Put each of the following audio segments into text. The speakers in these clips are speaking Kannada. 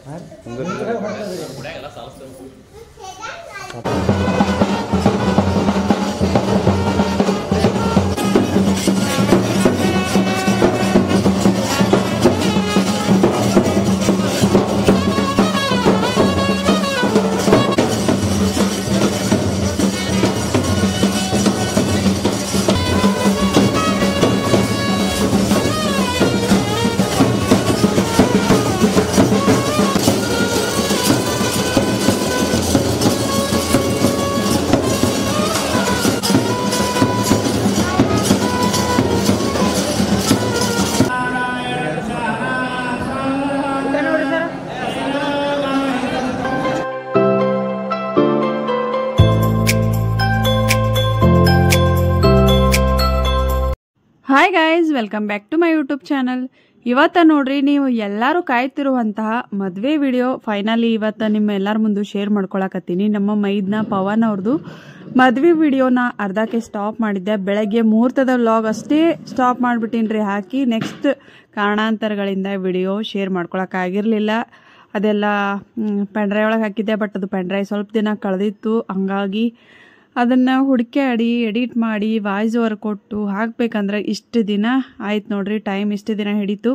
Hi guys welcome back to my YouTube channel ಇವತ್ತ ನೋಡ್ರಿ ನೀವು ಎಲ್ಲರೂ ಕಾಯ್ತಿರುವಂತಹ ಮದುವೆ ವಿಡಿಯೋ ಫೈನಲಿ ಇವತ್ತು ನಿಮ್ಮ ಎಲ್ಲರ ಮುಂದೆ ಶೇರ್ ಮಾಡ್ಕೊಳಕತ್ತೀನಿ ನಮ್ಮ ಮೈದ್ನ ಪವನ್ ಅವ್ರದ್ದು ಮದುವೆ ವಿಡಿಯೋನ ಅರ್ಧಕ್ಕೆ ಸ್ಟಾಪ್ ಮಾಡಿದ್ದೆ ಬೆಳಗ್ಗೆ ಮುಹೂರ್ತದ ವ್ಲಾಗ್ ಅಷ್ಟೇ ಸ್ಟಾಪ್ ಮಾಡಿಬಿಟ್ಟಿನ್ರಿ ಹಾಕಿ ನೆಕ್ಸ್ಟ್ ಕಾರಣಾಂತರಗಳಿಂದ ವಿಡಿಯೋ ಶೇರ್ ಮಾಡ್ಕೊಳಕ್ಕಾಗಿರಲಿಲ್ಲ ಅದೆಲ್ಲ ಪೆನ್ಡ್ರೈವ್ ಒಳಗೆ ಹಾಕಿದ್ದೆ ಬಟ್ ಅದು ಪೆನ್ಡ್ರೈವ್ ಸ್ವಲ್ಪ ದಿನ ಕಳೆದಿತ್ತು ಹಂಗಾಗಿ ಅದನ್ನು ಹುಡುಕ್ಯಾಡಿ ಎಡಿಟ್ ಮಾಡಿ ವಾಯ್ಸ್ ಓವರ್ ಕೊಟ್ಟು ಹಾಕ್ಬೇಕಂದ್ರೆ ಇಷ್ಟು ದಿನ ಆಯ್ತು ನೋಡ್ರಿ ಟೈಮ್ ಇಷ್ಟು ದಿನ ಹಿಡಿತು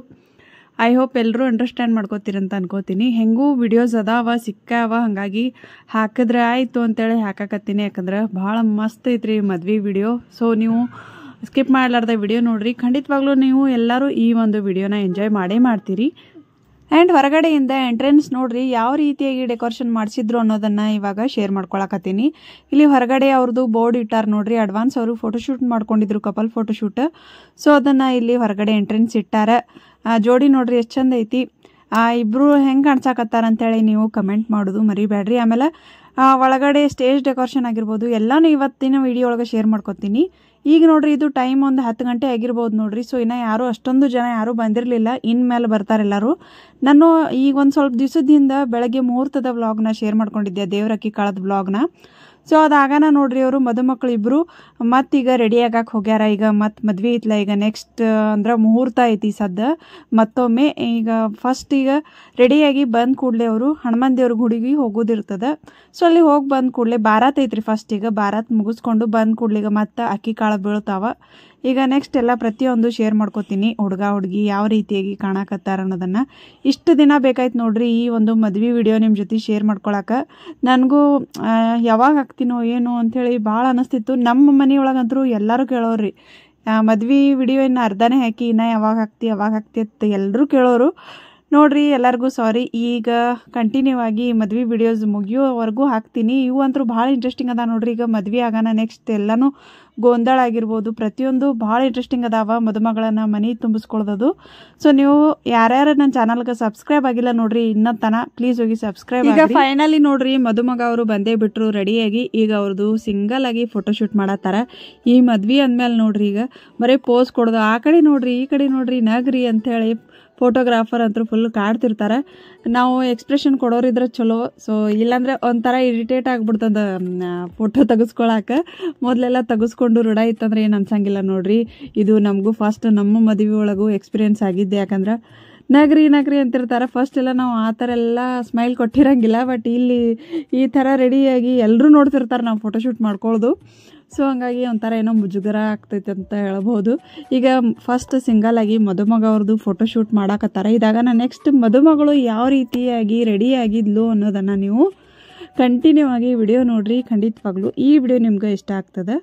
ಐ ಹೋಪ್ ಎಲ್ಲರೂ ಅಂಡರ್ಸ್ಟ್ಯಾಂಡ್ ಮಾಡ್ಕೋತೀರಂತ ಅನ್ಕೋತೀನಿ ಹೆಂಗೂ ವಿಡಿಯೋಸ್ ಅದಾವ ಸಿಕ್ಕಾವ ಹಾಗಾಗಿ ಹಾಕಿದ್ರೆ ಆಯಿತು ಅಂತೇಳಿ ಹಾಕಕತ್ತೀನಿ ಯಾಕಂದ್ರೆ ಭಾಳ ಮಸ್ತ್ ಐತ್ರಿ ಮದ್ವೆ ವಿಡಿಯೋ ಸೊ ನೀವು ಸ್ಕಿಪ್ ಮಾಡಲಾರ್ದ ವಿಡಿಯೋ ನೋಡ್ರಿ ಖಂಡಿತವಾಗ್ಲೂ ನೀವು ಎಲ್ಲರೂ ಈ ಒಂದು ವಿಡಿಯೋನ ಎಂಜಾಯ್ ಮಾಡೇ ಮಾಡ್ತೀರಿ ಆ್ಯಂಡ್ ಹೊರಗಡೆಯಿಂದ ಎಂಟ್ರೆನ್ಸ್ ನೋಡ್ರಿ ಯಾವ ರೀತಿಯಾಗಿ ಡೆಕೋರೇಷನ್ ಮಾಡಿಸಿದ್ರು ಅನ್ನೋದನ್ನ ಇವಾಗ ಶೇರ್ ಮಾಡ್ಕೊಳಕತ್ತೀನಿ ಇಲ್ಲಿ ಹೊರಗಡೆ ಅವ್ರದ್ದು ಬೋರ್ಡ್ ಇಟ್ಟಾರ ನೋಡ್ರಿ ಅಡ್ವಾನ್ಸ್ ಅವರು ಫೋಟೋಶೂಟ್ ಮಾಡ್ಕೊಂಡಿದ್ರು ಕಪಲ್ ಫೋಟೋಶೂಟ್ ಸೊ ಅದನ್ನ ಇಲ್ಲಿ ಹೊರಗಡೆ ಎಂಟ್ರೆನ್ಸ್ ಇಟ್ಟಾರ ಆ, ಜೋಡಿ ನೋಡ್ರಿ ಎಷ್ಟು ಚಂದ ಐತಿ ಆ, ಇಬ್ರು ಹೆಂಗೆ ಕಾಣ್ಸಾಕತ್ತಾರ ಅಂತೇಳಿ ನೀವು ಕಮೆಂಟ್ ಮಾಡೋದು ಮರಿಬೇಡ್ರಿ ಆಮೇಲೆ ಆ, ಒಳಗಡೆ ಸ್ಟೇಜ್ ಡೆಕೋರೇಷನ್ ಆಗಿರ್ಬೋದು ಎಲ್ಲಾನು ಇವತ್ತಿನ ವಿಡಿಯೋ ಒಳಗೆ ಶೇರ್ ಮಾಡ್ಕೊತೀನಿ ಈಗ ನೋಡ್ರಿ ಇದು ಟೈಮ್ ಒಂದು ಹತ್ತು ಗಂಟೆ ಆಗಿರ್ಬೋದು ನೋಡ್ರಿ ಸೊ ಇನ್ನು ಯಾರು ಅಷ್ಟೊಂದು ಜನ ಯಾರೂ ಬಂದಿರಲಿಲ್ಲ ಇನ್ಮೇಲೆ ಬರ್ತಾರೆ ಎಲ್ಲರೂ ನಾನು ಈಗ ಒಂದು ಸ್ವಲ್ಪ ದಿವಸದಿಂದ ಬೆಳಗ್ಗೆ ಮುಹೂರ್ತದ ವ್ಲಾಗ್ನ ಶೇರ್ ಮಾಡ್ಕೊಂಡಿದ್ದೆ ದೇವರಕ್ಕಿ ಕಾಳದ ವ್ಲಾಗ್ನ ಸೊ ಅದಾಗನ ನೋಡ್ರಿ ಅವರು ಮದುಮಕ್ಳು ಇಬ್ಬರು ಮತ್ತೀಗ ರೆಡಿ ಆಗಕ್ಕೆ ಹೋಗ್ಯಾರ ಈಗ ಮತ್ತೆ ಮದ್ವೆ ಐತ್ಲ ಈಗ ನೆಕ್ಸ್ಟ್ ಅಂದ್ರೆ ಮುಹೂರ್ತ ಐತಿ ಸದ್ದ ಮತ್ತೊಮ್ಮೆ ಈಗ ಫಸ್ಟ್ ಈಗ ರೆಡಿಯಾಗಿ ಬಂದ ಕೂಡಲೇ ಅವರು ಹನುಮನ್ ದೇವ್ರ ಗುಡಿಗೆ ಹೋಗೋದಿರ್ತದ ಸೊ ಅಲ್ಲಿ ಹೋಗಿ ಬಂದ ಕೂಡಲೇ ಬಾರಾತ್ ಐತ್ರಿ ಫಸ್ಟ್ ಈಗ ಬಾರಾತ್ ಮುಗಿಸ್ಕೊಂಡು ಬಂದ ಕೂಡಲೇ ಈಗ ಮತ್ತೆ ಅಕ್ಕಿ ಕಾಳು ಬೀಳ್ತಾವ ಈಗ ನೆಕ್ಸ್ಟ್ ಎಲ್ಲ ಪ್ರತಿಯೊಂದು ಶೇರ್ ಮಾಡ್ಕೋತೀನಿ ಹುಡುಗ ಹುಡುಗಿ ಯಾವ ರೀತಿಯಾಗಿ ಕಾಣಕತ್ತಾರ ಅನ್ನೋದನ್ನ ಇಷ್ಟು ದಿನ ಬೇಕಾಯ್ತು ನೋಡ್ರಿ ಈ ಒಂದು ಮದ್ವೆ ವಿಡಿಯೋ ನಿಮ್ಮ ಜೊತೆ ಶೇರ್ ಮಾಡ್ಕೊಳಕ ನನಗೂ ಯಾವಾಗ ಹಾಕ್ತೀನೋ ಏನು ಅಂಥೇಳಿ ಭಾಳ ಅನಿಸ್ತಿತ್ತು ನಮ್ಮ ಮನೆಯೊಳಗಂತರೂ ಎಲ್ಲರೂ ಕೇಳೋರಿ ಮದ್ವೆ ವಿಡಿಯೋ ಇನ್ನು ಅರ್ಧನೇ ಹಾಕಿ ಇನ್ನು ಯಾವಾಗ ಹಾಕ್ತಿ ಯಾವಾಗ ಹಾಕ್ತಿ ಅಂತ ಎಲ್ಲರೂ ಕೇಳೋರು ನೋಡ್ರಿ ಎಲ್ಲರಿಗೂ ಸಾರಿ ಈಗ ಕಂಟಿನ್ಯೂ ಆಗಿ ಮದ್ವೆ ವಿಡಿಯೋಸ್ ಮುಗಿಯೋವರೆಗೂ ಹಾಕ್ತೀನಿ ಇವು ಅಂತೂ ಭಾಳ ಇಂಟ್ರೆಸ್ಟಿಂಗ್ ಅದ ನೋಡ್ರಿ ಈಗ ಮದ್ವೆ ಆಗಾನ ನೆಕ್ಸ್ಟ್ ಎಲ್ಲನೂ ಗೋಂದಾಳ ಆಗಿರ್ಬೋದು ಪ್ರತಿಯೊಂದು ಭಾಳ ಇಂಟ್ರೆಸ್ಟಿಂಗ್ ಅದಾವ ಮದುಮಗಳನ್ನ ಮನೆ ತುಂಬಿಸ್ಕೊಳ್ಳೋದು ಸೊ ನೀವು ಯಾರ್ಯಾರು ನನ್ನ ಚಾನಲ್ಗೆ ಸಬ್ಸ್ಕ್ರೈಬ್ ಆಗಿಲ್ಲ ನೋಡ್ರಿ ಇನ್ನೂ ತನ ಪ್ಲೀಸ್ ಹೋಗಿ ಸಬ್ಸ್ಕ್ರೈಬ್ ಈಗ ಫೈನಲಿ ನೋಡ್ರಿ ಮದುಮಗ ಅವರು ಬಂದೇ ಬಿಟ್ರು ರೆಡಿಯಾಗಿ ಈಗ ಅವ್ರದ್ದು ಸಿಂಗಲ್ ಆಗಿ ಫೋಟೋಶೂಟ್ ಮಾಡತ್ತಾರ ಈ ಮದ್ವಿ ಅಂದ್ಮೇಲೆ ನೋಡ್ರಿ ಈಗ ಬರೀ ಪೋಸ್ ಕೊಡೋದು ಆ ಕಡೆ ನೋಡ್ರಿ ಈ ಕಡೆ ನೋಡ್ರಿ ನಗ್ರಿ ಅಂತೇಳಿ ಫೋಟೋಗ್ರಾಫರ್ ಅಂತೂ ಫುಲ್ ಕಾಡ್ತಿರ್ತಾರೆ ನಾವು ಎಕ್ಸ್ಪ್ರೆಷನ್ ಕೊಡೋರಿದ್ರೆ ಚಲೋ ಸೊ ಇಲ್ಲಾಂದ್ರೆ ಒಂಥರ ಇರಿಟೇಟ್ ಆಗ್ಬಿಡ್ತದ ಫೋಟೋ ತೆಗೆಸ್ಕೊಳಕ್ಕೆ ಮೊದಲೆಲ್ಲ ತೆಗೆಸ್ಕೊಂಡು ರೂಢ ಇತ್ತಂದ್ರೆ ಏನು ಅನ್ಸಂಗಿಲ್ಲ ನೋಡ್ರಿ ಇದು ನಮಗೂ ಫಸ್ಟ್ ನಮ್ಮ ಮದುವೆ ಒಳಗೂ ಎಕ್ಸ್ಪೀರಿಯನ್ಸ್ ಆಗಿದ್ದೆ ಯಾಕಂದ್ರೆ ನಗ್ರಿ ನಗ್ರಿ ಅಂತಿರ್ತಾರೆ ಫಸ್ಟ್ ಎಲ್ಲ ನಾವು ಆ ಥರ ಎಲ್ಲ ಸ್ಮೈಲ್ ಕೊಟ್ಟಿರಂಗಿಲ್ಲ ಬಟ್ ಇಲ್ಲಿ ಈ ಥರ ರೆಡಿಯಾಗಿ ಎಲ್ಲರೂ ನೋಡ್ತಿರ್ತಾರೆ ನಾವು ಫೋಟೋಶೂಟ್ ಮಾಡ್ಕೊಳ್ಳೋದು ಸೊ ಹಂಗಾಗಿ ಒಂಥರ ಏನೋ ಮುಜುಗರ ಆಗ್ತೈತೆ ಅಂತ ಹೇಳ್ಬೋದು ಈಗ ಫಸ್ಟ್ ಸಿಂಗಲ್ ಆಗಿ ಮದುಮಗ ಅವ್ರದ್ದು ಫೋಟೋಶೂಟ್ ಮಾಡಾಕತ್ತಾರ ಇದಾಗ ನಾನು ನೆಕ್ಸ್ಟ್ ಮದುಮಗಳು ಯಾವ ರೀತಿಯಾಗಿ ರೆಡಿ ಆಗಿದ್ಲು ಅನ್ನೋದನ್ನು ನೀವು ಕಂಟಿನ್ಯೂ ಆಗಿ ವಿಡಿಯೋ ನೋಡ್ರಿ ಖಂಡಿತವಾಗ್ಲೂ ಈ ವಿಡಿಯೋ ನಿಮ್ಗೆ ಇಷ್ಟ ಆಗ್ತದೆ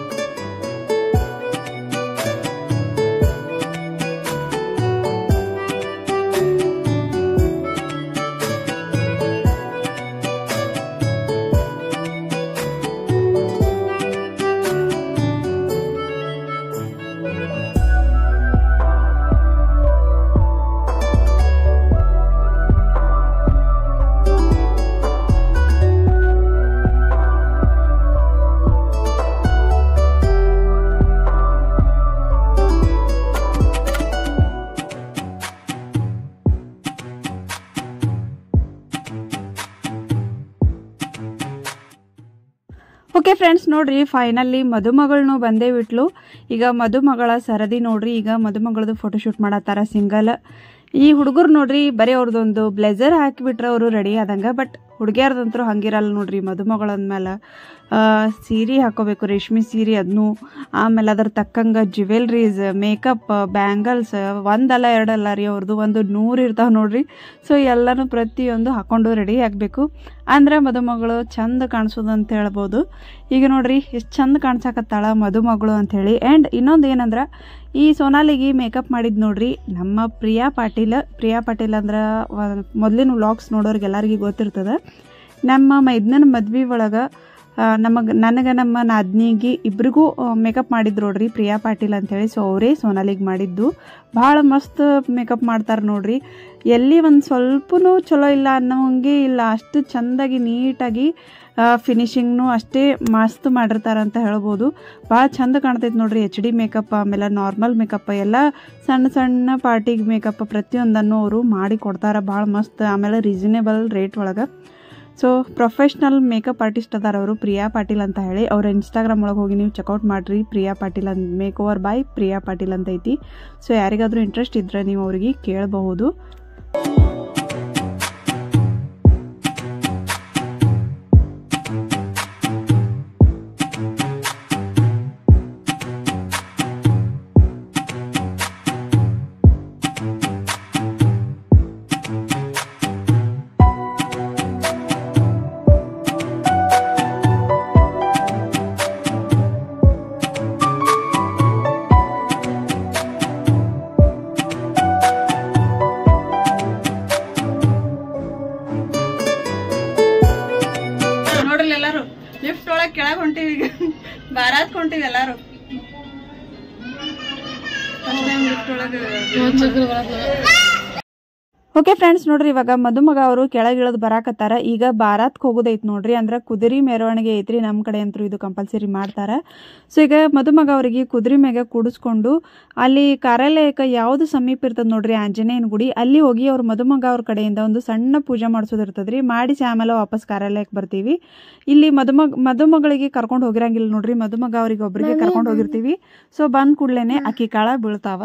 ಓಕೆ ಫ್ರೆಂಡ್ಸ್ ನೋಡ್ರಿ ಫೈನಲಿ ಮದುಮಗಳನ್ನ ಬಂದೇ ಬಿಟ್ಲು ಈಗ ಮದುಮಗಳ ಸರದಿ ನೋಡ್ರಿ ಈಗ ಮದುಮಗಳದು ಫೋಟೋಶೂಟ್ ಮಾಡತ್ತಾರ ಸಿಂಗಲ್ ಈ ಹುಡುಗರು ನೋಡ್ರಿ ಬರೀ ಅವ್ರದ್ದೊಂದು ಬ್ಲೆಸರ್ ಹಾಕಿಬಿಟ್ರೆ ಅವರು ರೆಡಿ ಆದಂಗೆ ಬಟ್ ಹುಡುಗಿಯರ್ದಂತರೂ ಹಂಗಿರಲ್ಲ ನೋಡ್ರಿ ಮದುಮಗಳಂದ್ಮೇಲೆ ಸೀರೆ ಹಾಕೋಬೇಕು ರೇಷ್ಮೆ ಸೀರೆ ಅದನ್ನು ಆಮೇಲೆ ಅದ್ರ ತಕ್ಕಂಗೆ ಜ್ಯುವೆಲ್ರೀಸ್ ಮೇಕಪ್ ಬ್ಯಾಂಗಲ್ಸ್ ಒಂದಲ್ಲ ಎರಡಲ್ಲ ರೀ ಅವ್ರದ್ದು ಒಂದು ನೂರು ಇರ್ತಾವೆ ನೋಡ್ರಿ ಸೊ ಎಲ್ಲನೂ ಪ್ರತಿಯೊಂದು ಹಾಕೊಂಡು ರೆಡಿ ಆಗಬೇಕು ಅಂದ್ರೆ ಮದುಮಗಳು ಚಂದ ಕಾಣಿಸೋದು ಅಂತ ಹೇಳ್ಬೋದು ಈಗ ನೋಡ್ರಿ ಎಷ್ಟು ಚಂದ ಕಾಣ್ಸಕತ್ತಾಳ ಮದುಮಗಳು ಅಂಥೇಳಿ ಆ್ಯಂಡ್ ಇನ್ನೊಂದು ಏನಂದ್ರೆ ಈ ಸೋನಾಲಿಗೆ ಮೇಕಪ್ ಮಾಡಿದ್ ನೋಡ್ರಿ ನಮ್ಮ ಪ್ರಿಯಾ ಪಾಟೀಲ್ ಪ್ರಿಯಾ ಪಾಟೀಲ್ ಅಂದ್ರೆ ಮೊದಲಿನ ವ್ಲಾಗ್ಸ್ ನೋಡೋರಿಗೆ ಎಲ್ಲರಿಗೂ ಗೊತ್ತಿರ್ತದೆ ನಮ್ಮ ಮೈದ್ನನ ಮದ್ವೆ ಒಳಗೆ ನಮಗೆ ನನಗೆ ನಮ್ಮ ನಾದ್ನಿಗೆ ಇಬ್ರಿಗೂ ಮೇಕಪ್ ಮಾಡಿದ್ರು ನೋಡ್ರಿ ಪ್ರಿಯಾ ಪಾಟೀಲ್ ಅಂತೇಳಿ ಸೊ ಅವರೇ ಸೋನಾಲಿಗೆ ಮಾಡಿದ್ದು ಭಾಳ ಮಸ್ತ್ ಮೇಕಪ್ ಮಾಡ್ತಾರೆ ನೋಡ್ರಿ ಎಲ್ಲಿ ಒಂದು ಸ್ವಲ್ಪನೂ ಚಲೋ ಇಲ್ಲ ಅನ್ನೋಂಗೆ ಇಲ್ಲ ಅಷ್ಟು ಚೆಂದಾಗಿ ನೀಟಾಗಿ ಫಿನಿಶಿಂಗ್ನು ಅಷ್ಟೇ ಮಸ್ತ್ ಮಾಡಿರ್ತಾರೆ ಅಂತ ಹೇಳ್ಬೋದು ಭಾಳ ಚಂದ ಕಾಣ್ತೈತೆ ನೋಡ್ರಿ ಎಚ್ ಡಿ ಮೇಕಪ್ ಆಮೇಲೆ ನಾರ್ಮಲ್ ಮೇಕಪ್ ಎಲ್ಲ ಸಣ್ಣ ಸಣ್ಣ ಪಾರ್ಟಿಗೆ ಮೇಕಪ್ ಪ್ರತಿಯೊಂದನ್ನು ಅವರು ಮಾಡಿ ಕೊಡ್ತಾರೆ ಭಾಳ ಮಸ್ತ್ ಆಮೇಲೆ ರೀಸನೇಬಲ್ ರೇಟ್ ಒಳಗೆ ಸೊ ಪ್ರೊಫೆಷ್ನಲ್ ಮೇಕಪ್ ಆರ್ಟಿಸ್ಟ್ ಅದಾರ ಅವರು ಪ್ರಿಯಾ ಪಾಟೀಲ್ ಅಂತ ಹೇಳಿ ಅವ್ರ ಇನ್ಸ್ಟಾಗ್ರಾಮ್ ಒಳಗೆ ಹೋಗಿ ನೀವು ಚೆಕ್ಔಟ್ ಮಾಡಿರಿ ಪ್ರಿಯಾ ಪಾಟೀಲ್ ಅಂತ makeover by Priya Patil ಅಂತ ಐತಿ ಸೊ ಯಾರಿಗಾದ್ರೂ ಇಂಟ್ರೆಸ್ಟ್ ಇದ್ದರೆ ನೀವು ಅವ್ರಿಗೆ ಕೇಳಬಹುದು ನೋಡ್ರಿ ಎಲ್ಲಾರು ಲಿಫ್ಟ್ ಒಳಗೆ ಕೆಳಗೆ ಹೊಂಟಿವಿ ಈಗ ಬಾರಾತ್ ಹೊಂಟಿವಿ ಎಲ್ಲಾರು ಲಿಫ್ಟ್ ಒಳಗೆ ಓಕೆ ಫ್ರೆಂಡ್ಸ್ ನೋಡ್ರಿ ಇವಾಗ ಮದುಮಗ ಅವರು ಕೆಳಗಿಳದ್ ಬರಾಕತ್ತಾರ ಈಗ ಬಾರಾತ್ಗೆ ಹೋಗೋದೈತ್ ನೋಡ್ರಿ ಅಂದ್ರೆ ಕುದುರೆ ಮೆರವಣಿಗೆ ಐತ್ರಿ ನಮ್ಮ ಕಡೆ ಅಂತೂ ಇದು ಕಂಪಲ್ಸರಿ ಮಾಡ್ತಾರ ಸೊ ಈಗ ಮದುಮಗ ಅವರಿಗೆ ಕುದುರೆ ಮ್ಯಾಗ ಕೂಡಿಸ್ಕೊಂಡು ಅಲ್ಲಿ ಕಾರ್ಯಾಲಯಕ್ಕೆ ಯಾವ್ದು ಸಮೀಪ ಇರ್ತದ ನೋಡ್ರಿ ಆಂಜನೇಯನ ಗುಡಿ ಅಲ್ಲಿ ಹೋಗಿ ಅವ್ರ ಮದುಮಗ ಅವ್ರ ಕಡೆಯಿಂದ ಒಂದು ಸಣ್ಣ ಪೂಜೆ ಮಾಡಿಸೋದು ಇರ್ತದ್ರಿ ಮಾಡಿಸಿ ಆಮೇಲೆ ವಾಪಸ್ ಕಾರ್ಯಾಲಯಕ್ಕೆ ಬರ್ತೀವಿ ಇಲ್ಲಿ ಮದುಮಗ ಮದುಮಗಳಿಗೆ ಕರ್ಕೊಂಡು ಹೋಗಿರಂಗಿಲ್ಲ ನೋಡ್ರಿ ಮದುಮಗ ಅವ್ರಿಗೆ ಒಬ್ರಿಗೆ ಕರ್ಕೊಂಡು ಹೋಗಿರ್ತೀವಿ ಸೊ ಬಂದ್ ಕೂಡ್ಲೇನೆ ಅಕ್ಕಿ ಕಾಳ ಬೀಳ್ತಾವ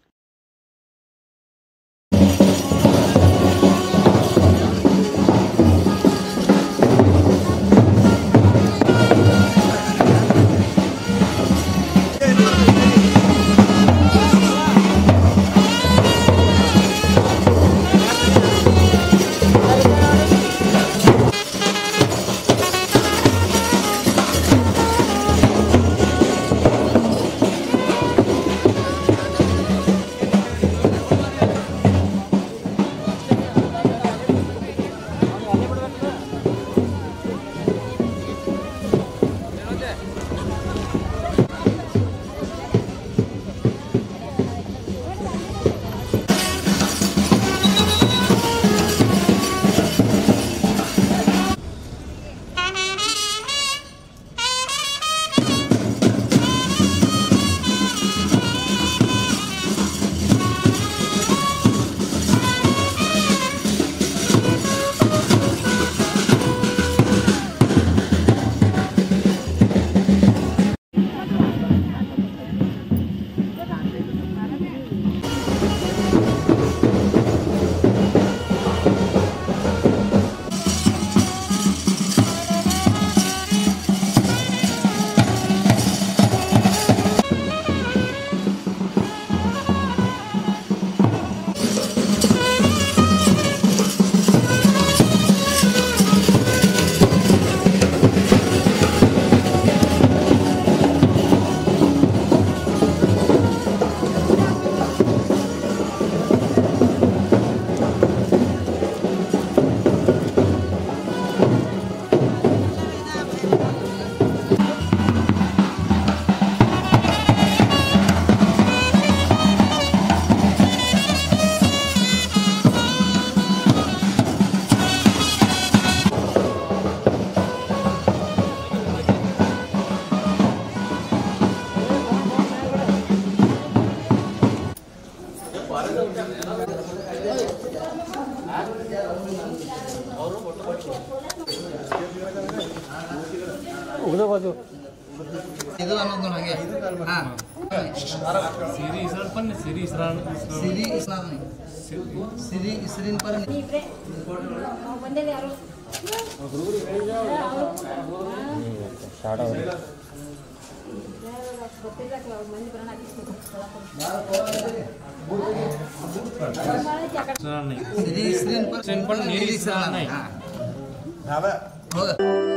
ಇದು ಅನ್ನೋದು ನೋಡಿ ಹಂಗೆ ಹಾ ಸಿರಿ ಸ್ವಲ್ಪ ಸಿರಿ ಇಸ್ರಾನ್ ಸಿರಿ ಇಸ್ಲಾಮಿ ಸಿರಿ ಸಿರಿನ ಪರ ಸಿರಿ ಸಿರಿನ ಪರ ಸಿಂಪಲ್ ನೀರಿ ಸ್ನಾನ. ಹೋಗ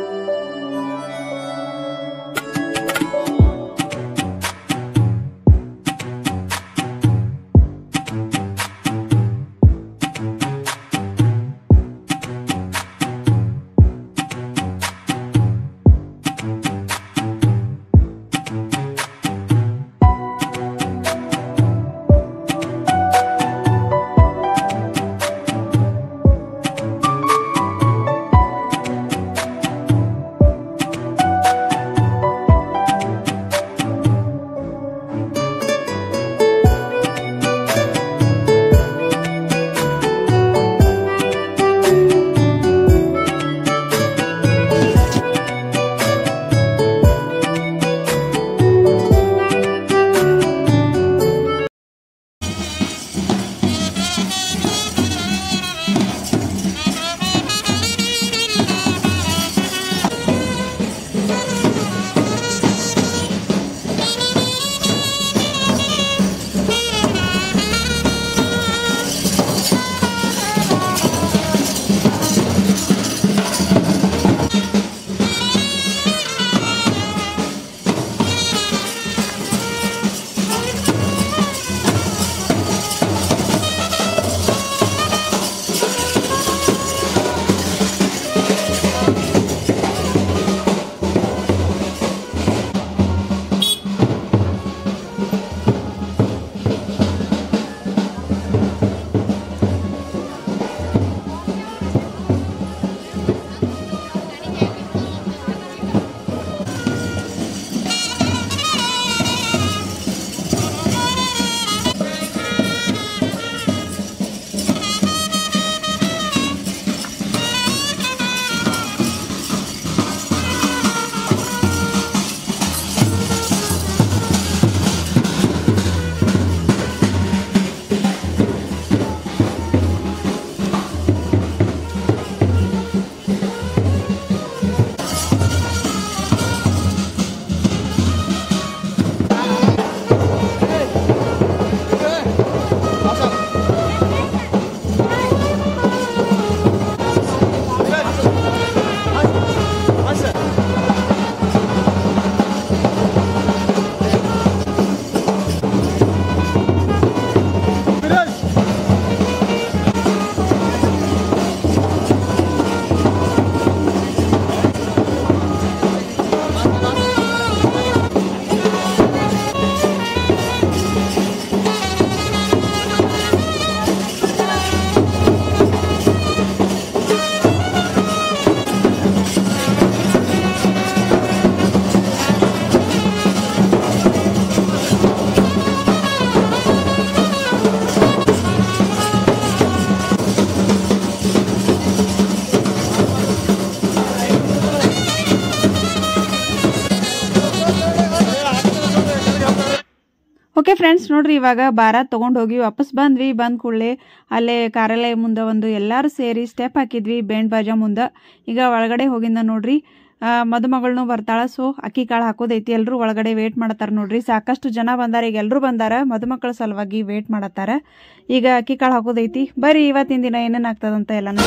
ಓಕೆ ಫ್ರೆಂಡ್ಸ್ ನೋಡ್ರಿ ಇವಾಗ ಭಾರ ತೊಗೊಂಡು ಹೋಗಿ ವಾಪಸ್ ಬಂದ್ವಿ ಬಂದ ಕೂಡಲೇ ಅಲ್ಲೇ ಕಾರ್ಯಾಲಯ ಮುಂದೆ ಒಂದು ಎಲ್ಲರೂ ಸೇರಿ ಸ್ಟೆಪ್ ಹಾಕಿದ್ವಿ ಬೇಂಡ್ ಬಾಜಾ ಮುಂದೆ ಈಗ ಒಳಗಡೆ ಹೋಗಿಂದ ನೋಡ್ರಿ ಆ, ಮದುಮಗಳನ್ನೂ ಬರ್ತಾಳ ಸೊ ಅಕ್ಕಿ ಕಾಳು ಹಾಕೋದೈತಿ ಎಲ್ಲರೂ ಒಳಗಡೆ ವೇಟ್ ಮಾಡತ್ತಾರ ನೋಡ್ರಿ ಸಾಕಷ್ಟು ಜನ ಬಂದಾರ ಈಗ ಎಲ್ಲರೂ ಬಂದಾರ ಮದುಮಕ್ಕಳ ಸಲುವಾಗಿ ವೇಟ್ ಮಾಡತ್ತಾರ ಈಗ ಅಕ್ಕಿ ಕಾಳು ಹಾಕೋದೈತಿ ಬರ್ರಿ ಇವತ್ತಿನ ದಿನ ಏನೇನು ಆಗ್ತದಂತ ಎಲ್ಲಾನು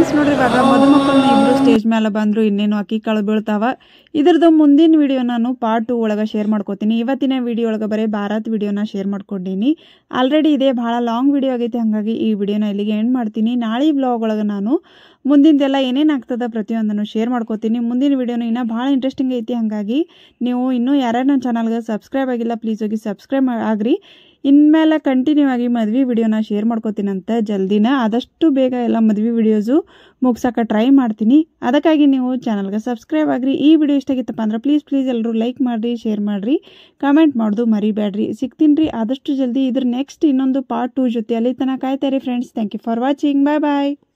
ಫ್ರೆಂಡ್ಸ್ ನೋಡ್ರಿ ಇವಾಗ ಮದುಮಕ್ಕಳನ್ನ ಇಬ್ರು ಸ್ಟೇಜ್ ಮೇಲೆ ಬಂದ್ರು ಇನ್ನೇನು ಅಕ್ಕಿ ಕಾಳು ಬೀಳ್ತಾವ ಇದ್ರದ್ದು ಮುಂದಿನ ವಿಡಿಯೋ ನಾನು ಪಾರ್ಟ್ ಟು ಒಳಗೆ ಶೇರ್ ಮಾಡ್ಕೋತೀನಿ ಇವತ್ತಿನ ವಿಡಿಯೋ ಒಳಗೆ ಬರೀ ಭಾರತ್ ವಿಡಿಯೋನ ಶೇರ್ ಮಾಡ್ಕೊಂಡಿನಿ ಆಲ್ರೆಡಿ ಇದೇ ಭಾಳ ಲಾಂಗ್ ವಿಡಿಯೋ ಆಗೈತೆ ಹಾಗಾಗಿ ಈ ವಿಡಿಯೋನ ಇಲ್ಲಿಗೆ ಎಂಡ್ ಮಾಡ್ತೀನಿ ನಾಳೆ ವ್ಲಾಗ್ ಒಳಗೆ ನಾನು ಮುಂದಿಂದೆಲ್ಲ ಏನೇನು ಆಗ್ತದ ಪ್ರತಿಯೊಂದನ್ನು ಶೇರ್ ಮಾಡ್ಕೋತೀನಿ ಮುಂದಿನ ವಿಡಿಯೋನ ಇನ್ನೂ ಭಾಳ ಇಂಟ್ರೆಸ್ಟಿಂಗ್ ಐತಿ ಹಾಗಾಗಿ ನೀವು ಇನ್ನೂ ಯಾರ್ಯಾರು ನನ್ನ ಚಾನಲ್ಗೆ ಸಬ್ಸ್ಕ್ರೈಬ್ ಆಗಿಲ್ಲ ಪ್ಲೀಸ್ ಹೋಗಿ ಸಬ್ಸ್ಕ್ರೈಬ್ ಆಗ್ರಿ ಇನ್ಮೇಲೆ ಕಂಟಿನ್ಯೂ ಆಗಿ ಮದ್ವೆ ವಿಡಿಯೋನ ಶೇರ್ ಮಾಡ್ಕೋತೀನಂತ ಜಲ್ದಿನ ಆದಷ್ಟು ಬೇಗ ಎಲ್ಲ ಮದ್ವೆ ವಿಡಿಯೋಸು ಮುಗ್ಸಕ್ಕೆ ಟ್ರೈ ಮಾಡ್ತೀನಿ ಅದಕ್ಕಾಗಿ ನೀವು ಚಾನಲ್ಗೆ ಸಬ್ಸ್ಕ್ರೈಬ್ ಆಗ್ರಿ ಈ ವಿಡಿಯೋ ಇಷ್ಟ ಆಗಿತ್ತಪ್ಪ ಅಂದ್ರೆ ಪ್ಲೀಸ್ ಪ್ಲೀಸ್ ಎಲ್ಲರೂ ಲೈಕ್ ಮಾಡಿರಿ ಶೇರ್ ಮಾಡಿರಿ ಕಮೆಂಟ್ ಮಾಡೋದು ಮರಿಬೇಡ್ರಿ ಸಿಗ್ತೀನಿ ರೀ ಆದಷ್ಟು ಜಲ್ದಿ ಇದ್ರ ನೆಕ್ಸ್ಟ್ ಇನ್ನೊಂದು ಪಾರ್ಟ್ ಟೂ ಜೊತೆ ಅಲ್ಲಿ ತನಕ ಕಾಯ್ತಾರೆ friends thank you for watching bye bye